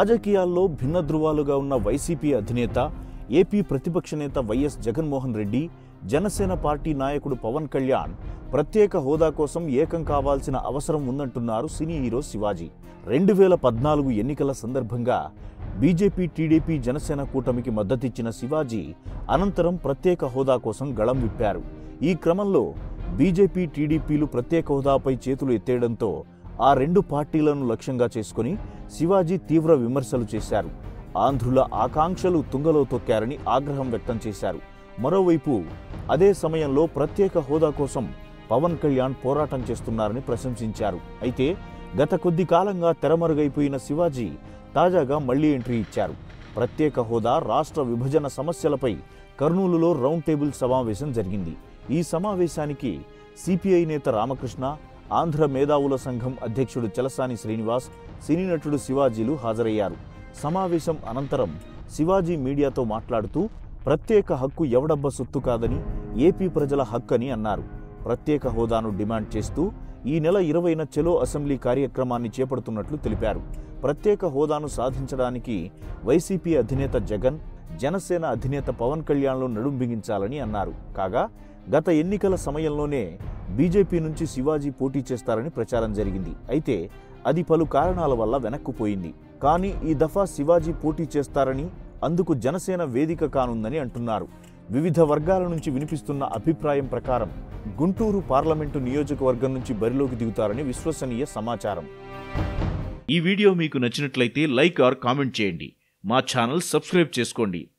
రాజకీయాల్లో భిన్న ధృవాలుగా ఉన్న వైసీపీ అధినేత ఏపీ ప్రతిపక్ష నేత వైఎస్ జగన్మోహన్ రెడ్డి జనసేన పార్టీ నాయకుడు పవన్ కళ్యాణ్ ప్రత్యేక హోదా కోసం ఏకం కావాల్సిన అవసరం ఉందంటున్నారు సినీ హీరో శివాజీ రెండు వేల పద్నాలుగు ఎన్నికల సందర్భంగా బీజేపీ టీడీపీ జనసేన కూటమికి మద్దతిచ్చిన శివాజీ అనంతరం ప్రత్యేక హోదా కోసం గళం విప్పారు ఈ క్రమంలో బీజేపీ టీడీపీలు ప్రత్యేక హోదాపై చేతులు ఎత్తేయడంతో ఆ రెండు పార్టీలను లక్ష్యంగా చేసుకుని శివాజీ తీవ్ర విమర్శలు చేశారు ఆంధ్రుల ఆకాంక్షలు తుంగలో తొక్కారని ఆగ్రహం వ్యక్తం చేశారు మరోవైపు అదే సమయంలో ప్రత్యేక హోదా కోసం పవన్ కళ్యాణ్ పోరాటం చేస్తున్నారని ప్రశంసించారు అయితే గత కొద్ది కాలంగా తెరమరుగైపోయిన శివాజీ తాజాగా మళ్లీ ఎంట్రీ ఇచ్చారు ప్రత్యేక హోదా రాష్ట్ర విభజన సమస్యలపై కర్నూలులో రౌండ్ టేబుల్ సమావేశం జరిగింది ఈ సమావేశానికి సిపిఐ నేత రామకృష్ణ ఆంధ్ర మేధావుల సంఘం అధ్యక్షుడు చలసాని శ్రీనివాస్ సినీ నటుడు శివాజీలు హాజరయ్యారు సమావేశం అనంతరం శివాజీ మీడియాతో మాట్లాడుతూ ప్రత్యేక హక్కు ఎవడబ్బ సొత్తు కాదని ఏపీ ప్రజల హక్కు అని అన్నారు ప్రత్యేక హోదాను డిమాండ్ చేస్తూ ఈ నెల ఇరవైన చెలో అసెంబ్లీ కార్యక్రమాన్ని చేపడుతున్నట్లు తెలిపారు ప్రత్యేక హోదాను సాధించడానికి వైసీపీ అధినేత జగన్ జనసేన అధినేత పవన్ కళ్యాణ్లు నడుం బిగించాలని అన్నారు కాగా గత ఎన్నికల సమయంలోనే బీజేపీ నుంచి శివాజీ పోటీ చేస్తారని ప్రచారం జరిగింది అయితే అది పలు కారణాల వల్ల వెనక్కుపోయింది కానీ ఈ దఫా శివాజీ పోటీ చేస్తారని అందుకు జనసేన వేదిక కానుందని అంటున్నారు వివిధ వర్గాల నుంచి వినిపిస్తున్న అభిప్రాయం ప్రకారం గుంటూరు పార్లమెంటు నియోజకవర్గం నుంచి బరిలోకి దిగుతారని విశ్వసనీయ సమాచారం ఈ వీడియో మీకు నచ్చినట్లయితే లైక్ ఆర్ కామెంట్ చేయండి మా ఛానల్ సబ్స్క్రైబ్ చేసుకోండి